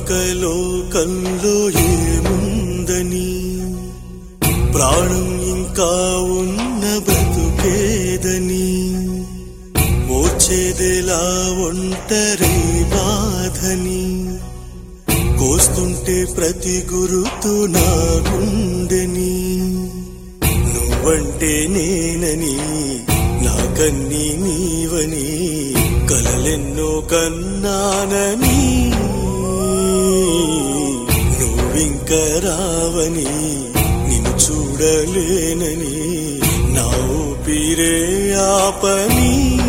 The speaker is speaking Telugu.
పరలోకంలో ఏముందని ప్రాణం ఇంకా ఉన్న బ్రతుకేదని మోచేదెలా ఒంటరి బాధని కోస్తుంటే ప్రతి గురుతు నా గుండెని నువ్వంటే నేనని నాకన్నీ నీవని కలలెన్నో కన్నానని నువ్వింక రావని నిన్ను చూడలేనని నా ఊపిరే ఆపని